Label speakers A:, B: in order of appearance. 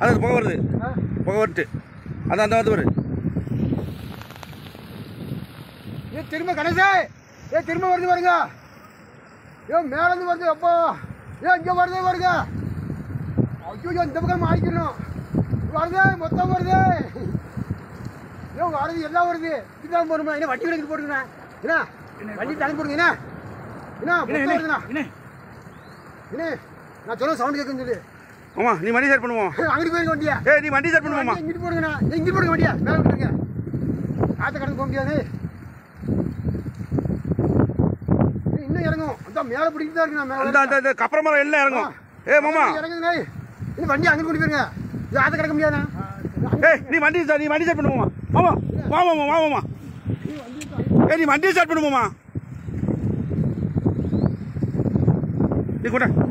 A: அது புகை வருது
B: ஆ?
A: புகை வருது அது அந்த வந்து வரு
B: ஏ திரும்ப கணேசே ஏ திரும்ப வருது வருங்க ஏ மேலேருந்து வருது அப்போ ஏ இங்கே வருது வருங்க ஐயோ இந்த பக்கம் மாறிக்கணும் வருது மொத்தம் வருது ஏ வருது எல்லாம் வருது இதுதான் போடுமா என்ன வண்டி கணக்கு போடுங்கண்ணா என்ன வண்டி தனி போடுங்க என்ன என்ன மொத்தம் வருதுண்ணா என்ன நான் சொல்ல சவுண்ட் கேட்குன்னு சொல்லி
A: ஆமா நீ வண்டி ஸ்டார்ட் பண்ணுவோம்
B: அங்கிட்டு போயிருக்க வண்டியா
A: ஏய் நீ வண்டி ஸ்டார்ட் பண்ணுவோமா
B: இங்கிட்டு போடுங்கண்ணா இங்கிட்டு போடுங்க வண்டியா மேலே விட்டுருங்க ஆத்த கடந்து போக முடியாது ஏய், இன்னும் இறங்கும் அதான் மேலே பிடிக்கிட்டு தான் இருக்கு நான்
A: அந்த
B: மேலே
A: அந்த அந்த கப்பர மரம் எல்லாம் இறங்கும் ஏ மாமா
B: இறங்குங்க இன்னும் வண்டி அங்கிட்டு கொண்டு போயிருங்க இது ஆத்த கிடக்க முடியாதுண்ணா
A: ஏய் நீ வண்டி start- நீ வண்டி ஸ்டார்ட் பண்ணுவோமா மாமா வா மாமா வா மாமா ஏய் நீ வண்டி ஸ்டார்ட் பண்ணுவோமா நீ கூட